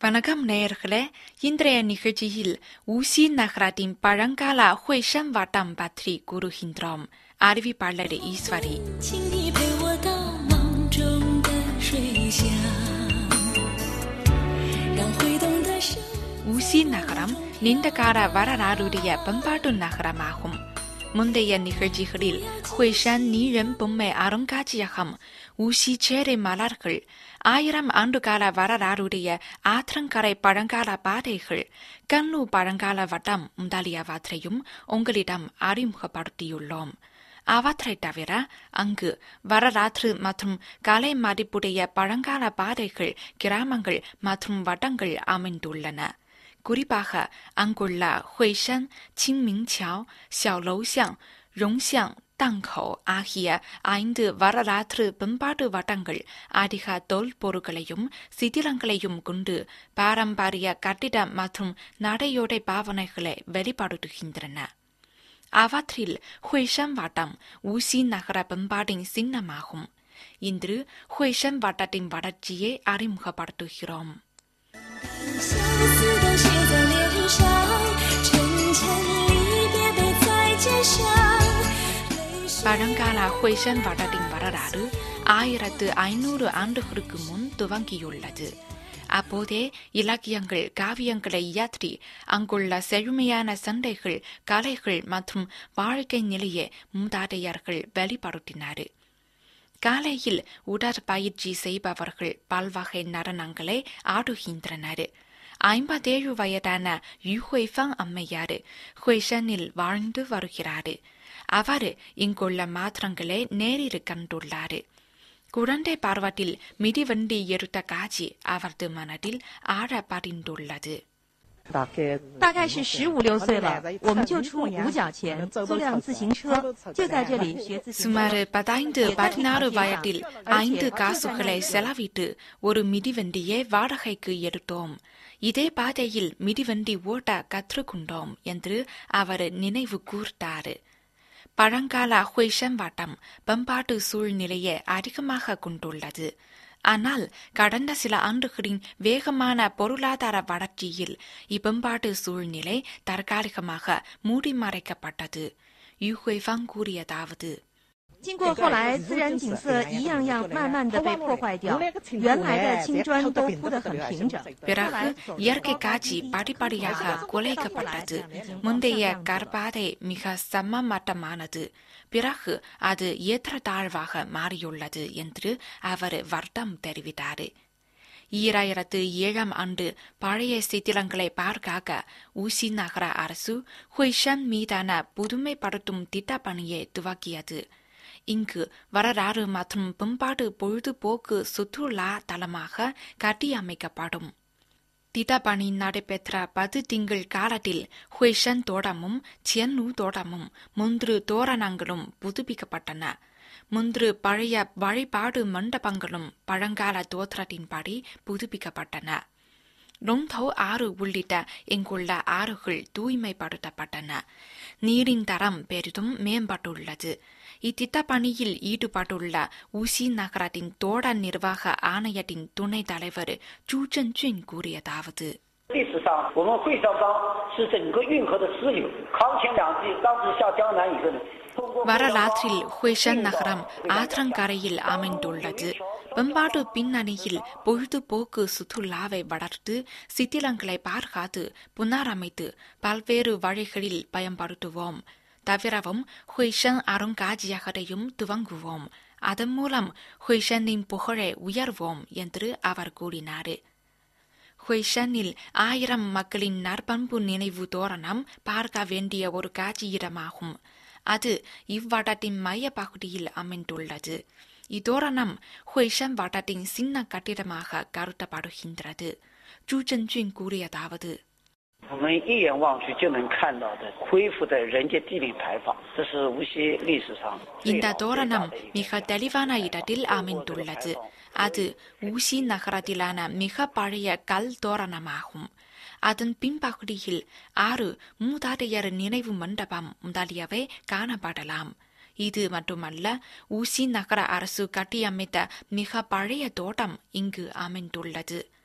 வணக்கம் நேயர்களே இன்றைய நிகழ்ச்சியில் ஊசி நகரத்தின் பழங்கால ஹுய்ஷன் வட்டம் பற்றி கூறுகின்றோம் அறிவிப்பாளர் ஈஸ்வரி 请你陪我到梦中的水乡，让挥动的手。 ஊசி நகரம் நீண்ட கால வரலாறுடைய பண்பாட்டு நகரமாகும் முந்தைய நிகழ்ச்சிகளில் ஹுய்ஷான் நீரன் பொம்மை அருங்காட்சியகம் ஊசி சேரை மலர்கள் ஆயிரம் ஆண்டுகால வரலாறுடைய ஆற்றங்கரை பழங்கால பாதைகள் கண்ணு பழங்கால வட்டம் முதலியவற்றையும் உங்களிடம் அறிமுகப்படுத்தியுள்ளோம் அவற்றை தவிர அங்கு வரலாற்று மற்றும் கலை மதிப்புடைய பழங்கால பாதைகள் கிராமங்கள் மற்றும் வட்டங்கள் அமைந்துள்ளன குறிப்பாக அங்குள்ள ஹுய்ஷன் சிங்மிங்சியாவ் xiaolou ரோங்சியாங் தங்கோ ஆகிய ஐந்து வரலாற்று பண்பாட்டு வட்டங்கள் அதிக தொல்பொருட்களையும் சிதிலங்களையும் கொண்டு பாரம்பரிய கட்டிட மற்றும் நடையோடை பாவனைகளை வெளிப்படுத்துகின்றன அவற்றில் ஹுய்ஷன் வட்டம் ஊசி நகர பண்பாட்டின் சின்னமாகும் இன்று ஹுய்ஷன் வட்டத்தின் வளர்ச்சியை அறிமுகப்படுத்துகிறோம் 相思都写在脸上，沉沉离别背在肩上。泪水 பழங்கால ஹுய்ஷன் வட்டத்தின் வரலாறு ஆயிரத்து ஐநூறு ஆண்டுகளுக்கு முன் துவங்கியுள்ளது அப்போதே இலக்கியங்கள் காவியங்களை இயற்றி அங்குள்ள செழுமையான சண்டைகள் கலைகள் மற்றும் வாழ்க்கை நிலையை மூதாதையர்கள் வெளிப்படுத்தினார் காலையில் உடற்பயிற்சி செய்பவர்கள் பல்வகை நடனங்களை ஆடுகின்றனர் ஐம்பத்தேழு வயதான யுஹுய்ஃபங் அம்மையார் ஹுய்ஷனில் வாழ்ந்து வருகிறார் அவர் இங்குள்ள மாற்றங்களை நேரில் கண்டுள்ளார் குழந்தை பருவத்தில் மிதிவண்டி எடுத்த காட்சி அவரது மனதில் ஆழ பதிந்துள்ளது 大概大概是十五六岁了，我们就出五角钱租辆自行车，就在这里学自行车。 சுமார் பதினைந்து பதினாறு வயதில் ஐந்து காசுகளை செலவிட்டு ஒரு மிதிவண்டியை வாடகைக்கு எடுத்தோம் இதே பாதையில் மிதிவண்டி ஓட்ட கற்றுக்கொண்டோம் என்று அவர் நினைவு கூர்த்தார் பழங்கால ஹுய்ஷன் வட்டம் பண்பாட்டு சூழ்நிலையை அதிகமாக கொண்டுள்ளது ஆனால் கடந்த சில ஆண்டுகளின் வேகமான பொருளாதார வளர்ச்சியில் இப்பண்பாட்டு சூழ்நிலை தற்காலிகமாக மூடிமறைக்கப்பட்டது யுஹுய்ஃபாங் கூறியதாவது 经过后来自然景色一样样慢慢的被破坏掉，原来的青砖都铺得很平整。 பிறகு இயற்கை காட்சி படிப்படியாக குலைக்கப்பட்டது முந்தைய கற்பாதை மிக சமமட்டமானது பிறகு அது ஏற்றத்தாழ்வாக மாறியுள்ளது என்று அவர் வர்த்தம் தெரிவித்தார் ஈராயிரத்து ஏழாம் ஆண்டு பழைய சித்திரங்களை பார்க்காக ஊசி நகர அரசு ஹுய்ஷன் மீதான புதுமைப்படுத்தும் திட்டப்பணியை துவக்கியது இங்கு வரலாறு மற்றும் பண்பாடு பொழுதுபோக்கு சுற்றுலா தலமாக கட்டியமைக்கப்படும் திட்டப்பணி நடைபெற்ற பத்து திங்கள் காலத்தில் ஹுய்ஷன் தோட்டமும் சென்னு தோட்டமும் முன்று தோரணங்களும் புதுப்பிக்கப்பட்டன முன்று பழைய வழிபாடு மண்டபங்களும் பழங்கால தோற்றத்தின்படி புதுப்பிக்கப்பட்டன ரொந்தோ ஆறு உள்ளிட்ட இங்குள்ள ஆறுகள் தூய்மைப்படுத்தப்பட்டன நீரின் தரம் பெரிதும் மேம்பட்டுள்ளது இத்திட்டப்பணியில் ஈடுபட்டுள்ள ஊசி நகரத்தின் தோட நிர்வாக ஆணையத்தின் துணைத் தலைவர் ஜூ ஜென்ஜுன் கூறியதாவது 历史上，我们会绍岗是整个运河的支流。康乾两地当时下江南以后呢，通过 வரலாற்றில் ஹுய்ஷன் நகரம் ஆற்றங்கரையில் அமைந்துள்ளது பண்பாட்டு பின்னணியில் பொழுதுபோக்கு சுற்றுலாவை வளர்த்து சித்திரங்களை பாதுகாத்து புனரமைத்து பல்வேறு வழிகளில் பயன்படுத்துவோம் தவிரவும் ஹுய்ஷன் அருங்காட்சியகத்தையும் துவங்குவோம் அதன் மூலம் ஹுய்ஷனின் புகழை உயர்வோம் என்று அவர் கூறினார் ஹுய்ஷனில் ஆயிரம் மக்களின் நற்பண்பு நினைவு தோரணம் பார்க்க வேண்டிய ஒரு காட்சியிடமாகும் அது இவ்வட்டத்தின் மைய பகுதியில் அமைந்துள்ளது இதோரணம் ஹுய்ஷன் வட்டத்தின் சின்ன கட்டிடமாக கருதப்படுகின்றது ஜூ ஜென்ஜுன் கூறியதாவது 我们一眼望去就能看到的恢复的人界地理牌坊，这是无锡历史上 இந்த தோரணம் மிக தெளிவான இடத்தில் அமைந்துள்ளது அது ஊசி நகரத்திலான மிக பழைய கல் தோரணமாகும் அதன் பின்பகுதியில் ஆறு மூதாதையர் நினைவு மண்டபம் முதலியவை காணப்படலாம் இது மட்டுமல்ல ஊசி நகர அரசு கட்டியமைத்த மிக பழைய தோட்டம் இங்கு அமைந்துள்ளது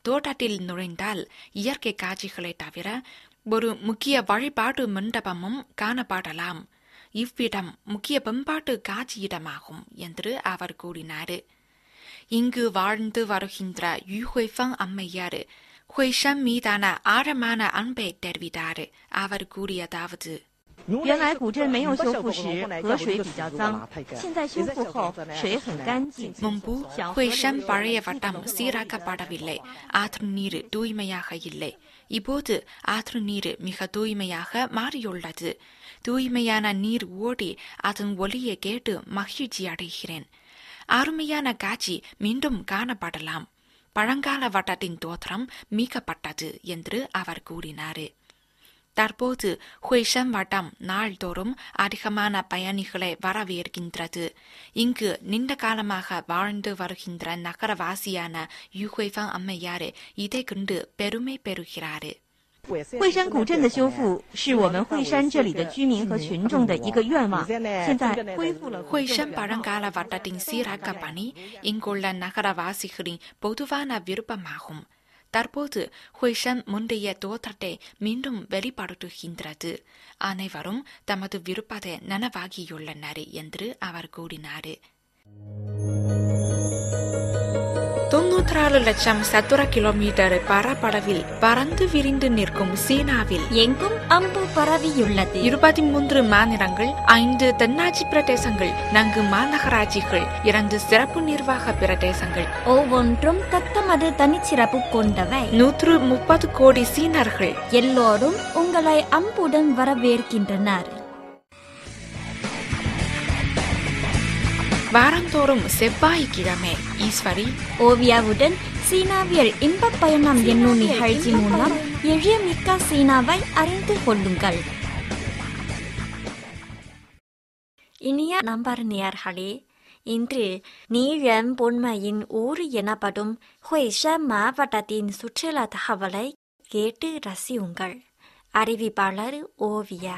தோட்டத்தில் நுழைந்தால் இயற்கை காட்சிகளை தவிர ஒரு முக்கிய வழிபாட்டு மண்டபமும் காணப்படலாம் இவ்விடம் முக்கிய பண்பாட்டு காட்சியிடமாகும் என்று அவர் கூறினார் இங்கு வாழ்ந்து வருகின்ற யுஹுய்ஃபங் அம்மையார் ஹுய்ஷன் மீதான ஆழமான அன்பை தெரிவித்தார் அவர் கூறியதாவது 原来古镇没有修复时河水比较脏，现在修复后水很干净。 முன்பு ஹுய்ஷன் பழைய வட்டம் சீராக்கப்படவில்லை ஆற்று நீர் தூய்மையாக இல்லை இப்போது ஆற்று நீர் மிக தூய்மையாக மாறியுள்ளது தூய்மையான நீர் ஓடி அதன் ஒலியை கேட்டு மகிழ்ச்சி அடைகிறேன் அருமையான காட்சி மீண்டும் காணப்படலாம் பழங்கால வட்டத்தின் தோற்றம் மீட்கப்பட்டது என்று அவர் கூறினார் தற்போது ஹுய்ஷன் வட்டம் நாள்தோறும் அதிகமான பயணிகளை வரவேற்கின்றது இங்கு நீண்ட காலமாக வாழ்ந்து வருகின்ற நகரவாசியான யுஹுய்ஃபங் அம்மையார் இதை கண்டு பெருமை பெறுகிறார் 惠山古镇的修复是我们惠山这里的居民和群众的一个愿望，现在恢复了古 ஹுய்ஷன் 镇的 பழங்கால வட்டத்தின் சீராக்க பணி இங்குள்ள நகரவாசிகளின் பொதுவான விருப்பமாகும் தற்போது ஹுய்ஷன் முந்தைய தோற்றத்தை மீண்டும் வெளிப்படுத்துகின்றது அனைவரும் தமது விருப்பத்தை நனவாகியுள்ளனர் என்று அவர் கூறினார் தொன்னூற்றாறு லட்சம் சதுர கிலோமீட்டர் பரப்பளவில் பறந்து விரிந்து நிற்கும் சீனாவில் எங்கும் அம்பு பரவியுள்ளது இருபத்தி மூன்று மாநிலங்கள் ஐந்து தென்னாட்சி பிரதேசங்கள் நான்கு மாநகராட்சிகள் இரண்டு சிறப்பு நிர்வாக பிரதேசங்கள் ஒவ்வொன்றும் தத்தமது தனிச்சிறப்பு கொண்டவை நூற்று முப்பது கோடி சீனர்கள் எல்லோரும் உங்களை அம்புடன் வரவேற்கின்றனர் வாரந்தோறும் செவ்வாய்க்கிழமை ஈஸ்வரி ஓவியாவுடன் சீனாவியல் இன்பப் பயணம் என்னும் நிகழ்ச்சி மூலம் எளிய மிக்க சீனாவை அறிந்து கொள்ளுங்கள் இனிய நம்பர் நேயர்களே இன்று நீழன் பொன்மையின் ஊர் எனப்படும் ஹுய்ஷன் மாவட்டத்தின் சுற்றுலா தகவலை கேட்டு ரசியுங்கள் அறிவிப்பாளர் ஓவியா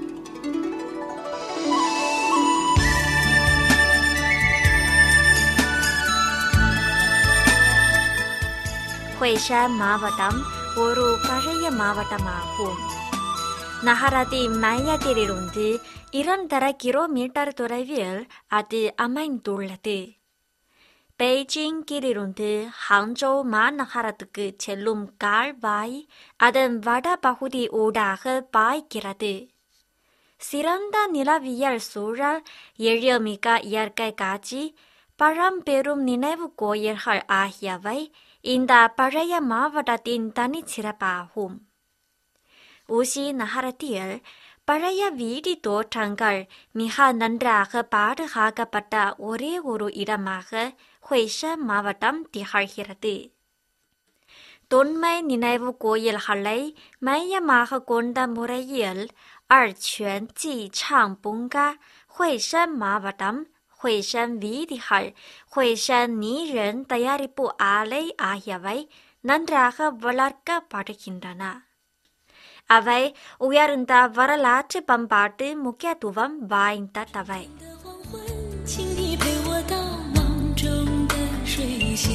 ஹுய்ஷன் மாவட்டம் ஒரு பழைய மாவட்டமாகும் நகரத்தின் மையத்திலிருந்து இரண்டரை கிலோமீட்டர் தொலைவில் அது அமைந்துள்ளது பெய்ஜிங்கிலிருந்து ஹாங்ஜோ மாநகரத்துக்கு செல்லும் கால்வாய் அதன் வடபகுதி ஊடாக பாய்கிறது சிறந்த நிலவியல் சூழல் எழில்மிக்க இயற்கை காட்சி பழம்பெரும் நினைவு கோயில்கள் ஆகியவை இந்த பழைய மாவட்டத்தின் தனிச்சிறப்பாகும் ஊசி நகரத்தில் பழைய வீதி தோற்றங்கள் மிக நன்றாக பாதுகாக்கப்பட்ட ஒரே ஒரு இடமாக ஹுய்ஷன் மாவட்டம் திகழ்கிறது தொன்மை நினைவு கோயில்களை மையமாக கொண்ட முறையில் அர்ச்சுவன் ஜி சாங் பூங்கா ஹுய்ஷன் மாவட்டம் ஹுய்ஷன் வீதிகள் ஹுய்ஷன் நீரன் தயாரிப்பு ஆலை ஆகியவை நன்றாக வளர்க்கப்படுகின்றன அவை உயர்ந்த வரலாற்று பண்பாட்டு முக்கியத்துவம் வாய்ந்தவை 的黄昏，请你陪我到梦中的水乡，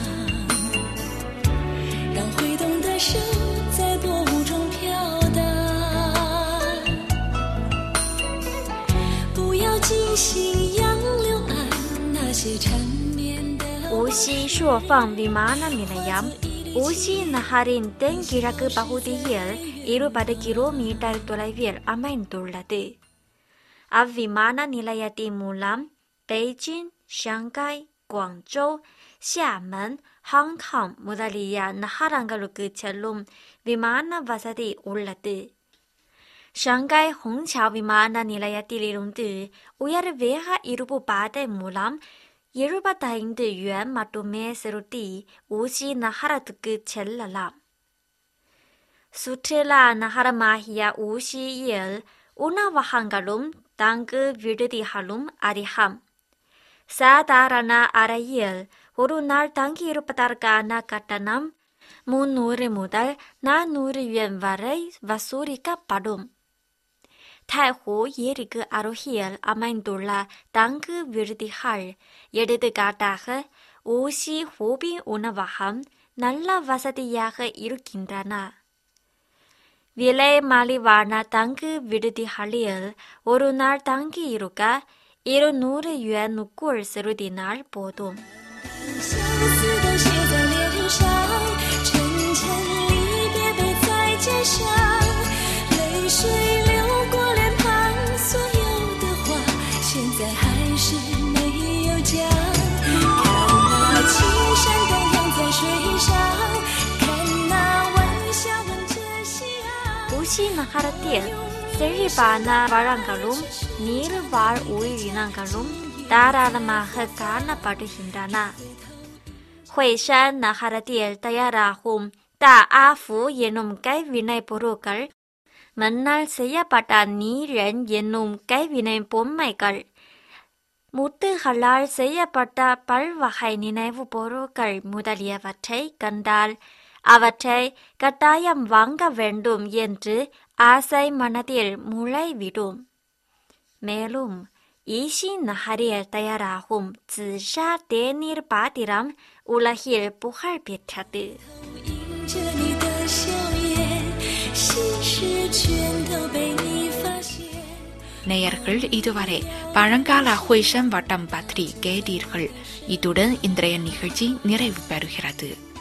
让挥动的手在薄雾中飘荡，不要惊醒杨柳岸那些缠绵的。 ஊசி ஷுவஃபாங் விமான நிலையம் ஊசி நகரின் தென்கிழக்கு பகுதியில் இருபது கிலோமீட்டர் தொலைவில் அமைந்துள்ளது அவ்விமான நிலையத்தின் மூலம் Beijing Shanghai Guangzhou Xiamen Hong Kong முதலிய நகரங்களுக்கு செல்லும் விமான வசதி உள்ளது ஷங்காய் ஹோங்சாவ் விமான நிலையத்திலிருந்து உயர் வேக இருப்பு பாதை மூலம் எழுபத்தைந்து yuan மட்டுமே செலுத்தி ஊசி நகரத்துக்கு செல்லலாம் சுற்றுலா நகரமாகிய ஊசியில் உணவகங்களும் தங்கு விடுதிகளும் அதிகம் சாதாரண அறையில் ஒரு நாள் தங்கியிருப்பதற்கான கட்டணம் முன்னூறு முதல் நானூறு yuan வரை வசூலிக்கப்படும் தைஹூ ஏரிக்கு அருகில் அமைந்துள்ள தங்கு விடுதிகள் எடுத்துக்காட்டாக ஊசி ஹூபி உணவகம் நல்ல வசதியாக இருக்கின்றன விலை மலிவான தங்கு விடுதிகளில் ஒரு நாள் தங்கி இருக்க இருநூறு யுவனுக்குள் செலுத்தினால் போதும் 相思都写在脸上，沉沉离别背在肩上，泪水流过脸庞，所有的话现在还是没有讲。看那青山荡漾在水上，看那晚霞吻着夕阳。 ஊசி நகரத்தில் செழிப்பான வளங்களும் நீர்வாழ் உயிரினங்களும் தாராளமாக காணப்படுகின்றன ஹுய்ஷான் நகரத்தில் தயாராகும் தா ஆஃபு எனும் கைவினைப் பொருட்கள் மண்ணால் செய்யப்பட்ட நீரன் என்னும் கைவினை பொம்மைகள் முத்துகளால் செய்யப்பட்ட பல்வகை நினைவுப் பொருட்கள் முதலியவற்றை கண்டால் அவற்றை கட்டாயம் வாங்க வேண்டும் என்று ஆசை மனதில் முளைவிடும் மேலும் ஈஷி நகரில் தயாராகும் ஜிஷா தேநீர் பாத்திரம் உலகில் புகழ் பெற்றது 迎着你的笑颜，心事全都被你发现。 நேயர்கள் இதுவரை பழங்கால ஹுய்ஷன் வட்டம் பற்றி கேட்டீர்கள் இத்துடன் இன்றைய நிகழ்ச்சி நிறைவு பெறுகிறது